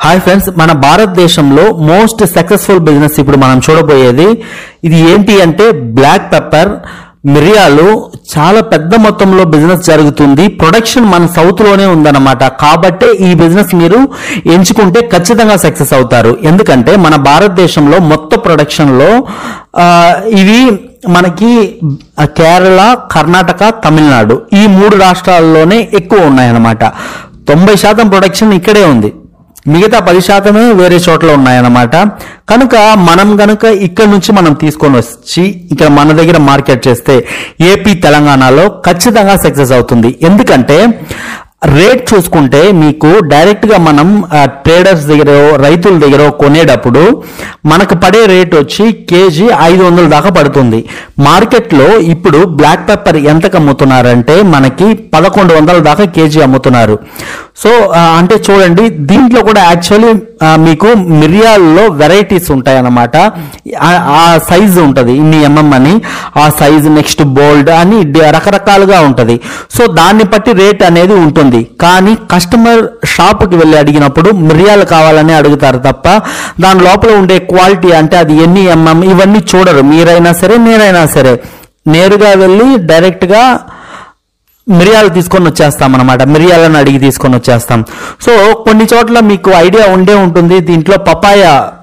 hi friends మన భారతదేశంలో most successful business ఇప్పుడు మనం చూడబోయేది ఇది ఏంటి అంటే బ్లాక్ పెప్పర్ మిరియాలు చాలా పెద్ద మొత్తంలో బిజినెస్ జరుగుతుంది ప్రొడక్షన్ మన సౌత్ లోనే ఉందన్నమాట కాబట్టే ఈ బిజినెస్ మీరు ఎంచుకుంటే ఖచ్చితంగా సక్సెస్ అవుతారు ఎందుకంటే మన భారతదేశంలో మొత్తం ప్రొడక్షన్ లో ఆ, ఇవి మనకి ఆ, కేరళ కర్ణాటక తమిళనాడు ఈ మూడు రాష్ట్రాల్లోనే ఎక్కువ ఉన్నాయన్నమాట తొంభై శాతం ప్రొడక్షన్ ఇక్కడే ఉంది మిగతా పది శాతమే వేరే చోట్ల ఉన్నాయన్నమాట కనుక మనం గనుక ఇక్కడ నుంచి మనం తీసుకొని వచ్చి ఇక్కడ మన దగ్గర మార్కెట్ చేస్తే ఏపీ తెలంగాణలో ఖచ్చితంగా సక్సెస్ అవుతుంది ఎందుకంటే రేట్ చూసుకుంటే మీకు డైరెక్ట్ గా మనం ట్రేడర్స్ దగ్గర రైతుల దగ్గర కొనేటప్పుడు మనకు పడే రేట్ వచ్చి కేజీ ఐదు వందల దాకా పడుతుంది మార్కెట్ లో ఇప్పుడు బ్లాక్ పెప్పర్ ఎంతకు అమ్ముతున్నారంటే మనకి పదకొండు వందల దాకా కేజీ అమ్ముతున్నారు సో ఆ, అంటే చూడండి దీంట్లో కూడా యాక్చువల్లీ మీకు మిరియాల్లో వెరైటీస్ ఉంటాయి అన్నమాట ఆ- ఆ సైజ్ ఉంటది ఇన్ని ఎంఎం అని ఆ సైజ్ నెక్స్ట్ బోల్డ్ అని డి- రకరకాలుగా ఉంటది సో దాన్ని బట్టి రేట్ అనేది ఉంటుంది కానీ కస్టమర్ షాప్కి వెళ్ళి అడిగినప్పుడు మిరియాలు కావాలని అడుగుతారు తప్ప దాని లోపల ఉండే క్వాలిటీ అంటే అది ఎన్ని ఎంఎం ఇవన్నీ చూడరు మీరైనా సరే నేనైనా సరే నేరుగా వెళ్ళి డైరెక్ట్ గా మిరియాలు తీసుకొని వచ్చేస్తాం అనమాట మిరియాలను అడిగి తీసుకొని వచ్చేస్తాం సో కొన్ని చోట్ల మీకు ఐడియా ఉండే ఉంటుంది దీంట్లో పపాయ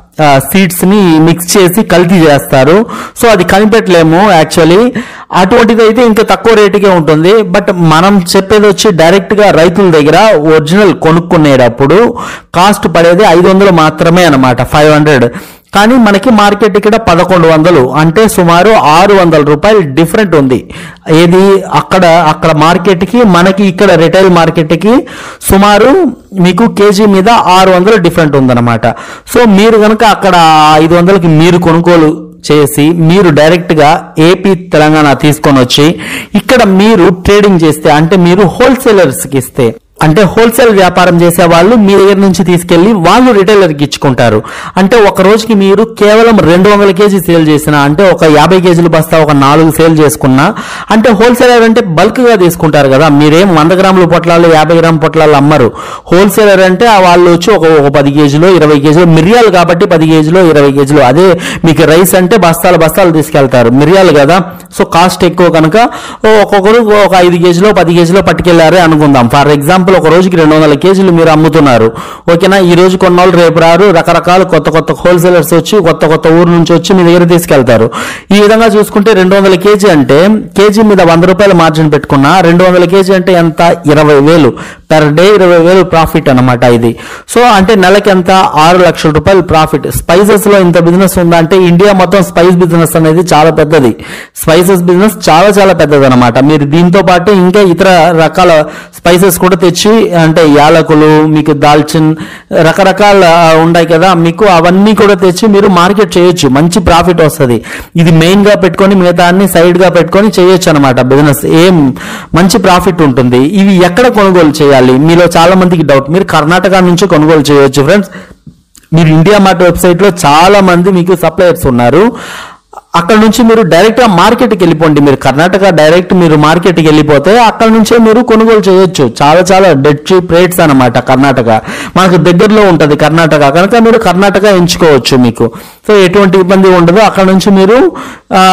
సీడ్స్ ని మిక్స్ చేసి కల్తీ చేస్తారు సో అది కనిపెట్టలేము యాక్చువల్లీ అటువంటిది అయితే ఇంకా తక్కువ రేటుకే ఉంటుంది బట్ మనం చెప్పేది వచ్చి డైరెక్ట్ గా రైతుల దగ్గర ఒరిజినల్ కొనుక్కునేటప్పుడు కాస్ట్ పడేది ఐదు వందలు మాత్రమే అనమాట ఫైవ్ హండ్రెడ్ కానీ మనకి మార్కెట్ ఇక్కడ పదకొండు వందలు అంటే సుమారు ఆరు వందల రూపాయలు డిఫరెంట్ ఉంది ఏది అక్కడ అక్కడ మార్కెట్ కి మనకి ఇక్కడ రిటైల్ మార్కెట్ కి సుమారు మీకు కేజీ మీద ఆరు వందలు డిఫరెంట్ ఉందన్నమాట సో మీరు కనుక అక్కడ ఐదు వందలకి మీరు కొనుగోలు చేసి మీరు డైరెక్ట్ గా ఏపీ తెలంగాణ తీసుకొని వచ్చి ఇక్కడ మీరు ట్రేడింగ్ చేస్తే అంటే మీరు హోల్సేలర్స్ కి ఇస్తే అంటే హోల్సేల్ వ్యాపారం చేసే వాళ్ళు మీ దగ్గర నుంచి తీసుకెళ్లి వాళ్ళు రిటైలర్కి ఇచ్చుకుంటారు అంటే ఒక రోజుకి మీరు కేవలం రెండు వందల కేజీ సేల్ చేసిన అంటే ఒక యాభై కేజీలు బస్తా ఒక నాలుగు సేల్ చేసుకున్నా అంటే హోల్సేలర్ అంటే బల్క్ గా తీసుకుంటారు కదా మీరేం వంద గ్రాముల పొట్లాలు యాభై గ్రాముల పొట్లాలు అమ్మరు హోల్సేలర్ అంటే ఆ వాళ్ళు వచ్చి ఒక ఒక పది కేజీలు ఇరవై కేజీలు మిరియాలు కాబట్టి పది కేజీలు ఇరవై కేజీలు అదే మీకు రైస్ అంటే బస్తాలు బస్తాలు తీసుకెళ్తారు మిరియాలు కదా సో కాస్ట్ ఎక్కువ కనుక ఓ ఒక్కొక్కరు ఒక ఐదు కేజీలో పది కేజీలో పట్టుకెళ్లారే అనుకుందాం ఫర్ ఎగ్జాంపుల్ ఒక రోజుకి రెండు వందల కేజీలు మీరు అమ్ముతున్నారు ఓకేనా ఈ రోజు కొన్నోళ్ళు రేపు రారు రకరకాల కొత్త కొత్త హోల్సేలర్స్ వచ్చి కొత్త కొత్త ఊరు నుంచి వచ్చి మీ దగ్గర తీసుకెళ్తారు ఈ విధంగా చూసుకుంటే రెండు వందల కేజీ అంటే కేజీ మీద వంద రూపాయల మార్జిన్ పెట్టుకున్నా రెండు వందల కేజీ అంటే ఎంత ఇరవై వేలు పర్ డే ఇరవై వేలు ప్రాఫిట్ అన్నమాట ఇది సో అంటే నెలకి ఎంత ఆరు లక్షల రూపాయలు ప్రాఫిట్ స్పైసెస్ లో ఇంత బిజినెస్ ఉందా అంటే ఇండియా మొత్తం స్పైస్ బిజినెస్ అనేది చాలా పెద్దది స్పైసెస్ బిజినెస్ చాలా చాలా పెద్దది అనమాట మీరు దీంతో పాటు ఇంకా ఇతర రకాల స్పైసెస్ కూడా తెచ్చి అంటే యాలకులు మీకు దాల్చిన్ రకరకాల ఆ, ఉన్నాయి కదా మీకు అవన్నీ కూడా తెచ్చి మీరు మార్కెట్ చేయొచ్చు మంచి ప్రాఫిట్ వస్తుంది ఇది మెయిన్ గా పెట్టుకొని మిగతా అన్ని సైడ్ గా పెట్టుకొని చేయొచ్చు అనమాట బిజినెస్ ఏం మంచి ప్రాఫిట్ ఉంటుంది ఇవి ఎక్కడ కొనుగోలు చేయాలి మీలో చాలా మందికి డౌట్ మీరు కర్ణాటక నుంచి కొనుగోలు చేయొచ్చు ఫ్రెండ్స్ మీరు ఇండియా మార్ట్ వెబ్సైట్ లో చాలా మంది మీకు సప్లయర్స్ ఉన్నారు అక్కడ నుంచి మీరు డైరెక్ట్ గా మార్కెట్కి వెళ్ళిపోండి మీరు కర్ణాటక డైరెక్ట్ మీరు మార్కెట్కి వెళ్ళిపోతే అక్కడ నుంచే మీరు కొనుగోలు చేయొచ్చు చాలా చాలా డెడ్ చీప్ రేట్స్ అన్నమాట కర్ణాటక మనకు దగ్గరలో ఉంటది కర్ణాటక కనుక మీరు కర్ణాటక ఎంచుకోవచ్చు మీకు సో ఎటువంటి ఇబ్బంది ఉండదు అక్కడ నుంచి మీరు ఆ,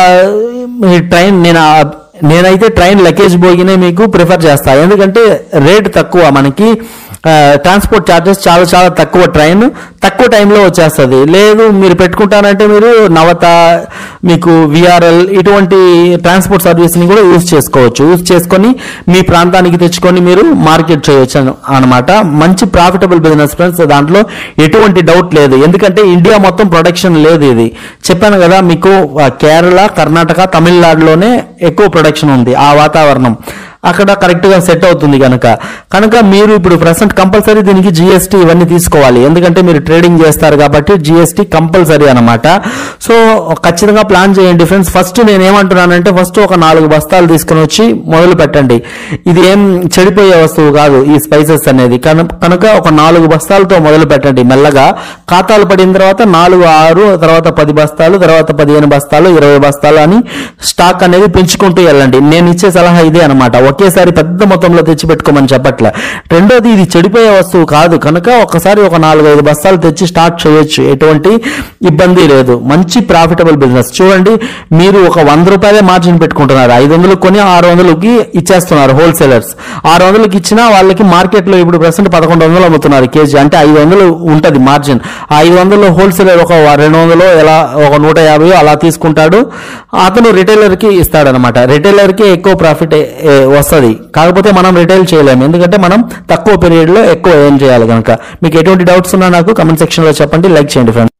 మీ ట్రైన్ నేను ఆ- నేనైతే ట్రైన్ లగేజ్ బోగినే మీకు ప్రిఫర్ చేస్తా ఎందుకంటే రేట్ తక్కువ మనకి ట్రాన్స్పోర్ట్ ఛార్జెస్ చాలా చాలా తక్కువ ట్రైన్ తక్కువ టైంలో వచ్చేస్తుంది లేదు మీరు పెట్టుకుంటారంటే మీరు నవత మీకు విఆర్ఎల్ ఇటువంటి ట్రాన్స్పోర్ట్ సర్వీస్ని కూడా యూజ్ చేసుకోవచ్చు యూజ్ చేసుకొని మీ ప్రాంతానికి తెచ్చుకొని మీరు మార్కెట్ చేయొచ్చు అనమాట మంచి ప్రాఫిటబుల్ బిజినెస్ ఫ్రెండ్స్ దాంట్లో ఎటువంటి డౌట్ లేదు ఎందుకంటే ఇండియా మొత్తం ప్రొడక్షన్ లేదు ఇది చెప్పాను కదా మీకు ఆ, కేరళ కర్ణాటక తమిళనాడులోనే ఎక్కువ ప్రొడక్షన్ ఉంది ఆ వాతావరణం అక్కడ కరెక్ట్ గా సెట్ అవుతుంది కనుక కనుక మీరు ఇప్పుడు ప్రెసెంట్ కంపల్సరీ దీనికి జిఎస్టీ ఇవన్నీ తీసుకోవాలి ఎందుకంటే మీరు ట్రేడింగ్ చేస్తారు కాబట్టి జిఎస్టీ కంపల్సరీ అనమాట సో ఖచ్చితంగా ప్లాన్ చేయండి ఫ్రెండ్స్ ఫస్ట్ నేను ఏమంటున్నానంటే ఫస్ట్ ఒక నాలుగు బస్తాలు తీసుకుని వచ్చి మొదలు పెట్టండి ఇది ఏం చెడిపోయే వస్తువు కాదు ఈ స్పైసెస్ అనేది కను- కనుక ఒక నాలుగు బస్తాలతో మొదలు పెట్టండి మెల్లగా ఖాతాలు పడిన తర్వాత నాలుగు ఆరు తర్వాత పది బస్తాలు తర్వాత పదిహేను బస్తాలు ఇరవై బస్తాలు అని స్టాక్ అనేది పెంచుకుంటూ వెళ్ళండి నేను ఇచ్చే సలహా ఇదే అనమాట ఒకేసారి పెద్ద మొత్తంలో తెచ్చి పెట్టుకోమని చెప్పట్లే రెండోది ఇది చెడిపోయే వస్తువు కాదు కనుక ఒకసారి ఒక నాలుగు ఐదు బస్తాలు తెచ్చి స్టార్ట్ చేయొచ్చు ఎటువంటి ఇబ్బంది లేదు మంచి ప్రాఫిటబుల్ బిజినెస్ చూడండి మీరు ఒక వంద రూపాయలే మార్జిన్ పెట్టుకుంటున్నారు ఐదు వందలు కొని ఆరు వందలకి ఇచ్చేస్తున్నారు హోల్సేలర్స్ ఆరు వందలకి ఇచ్చినా వాళ్ళకి మార్కెట్లో ఇప్పుడు ప్రెసెంట్ పదకొండు వందలు అమ్ముతున్నారు కేజీ అంటే ఐదు వందలు ఉంటుంది మార్జిన్ ఐదు వందలు హోల్సేలర్ ఒక రెండు వందలు ఎలా ఒక నూట యాభై అలా తీసుకుంటాడు అతను రిటైలర్ కి ఇస్తాడనమాట రిటైలర్ కి ఎక్కువ ప్రాఫిట్ వస్తుంది కాకపోతే మనం రిటైల్ చేయలేము ఎందుకంటే మనం తక్కువ పీరియడ్ లో ఎక్కువ ఏం చేయాలి కనుక మీకు ఎటువంటి డౌట్స్ ఉన్నా నాకు కమెంట్ సెక్షన్ లో చెప్పండి లైక్ చేయండి ఫ్రెండ్స్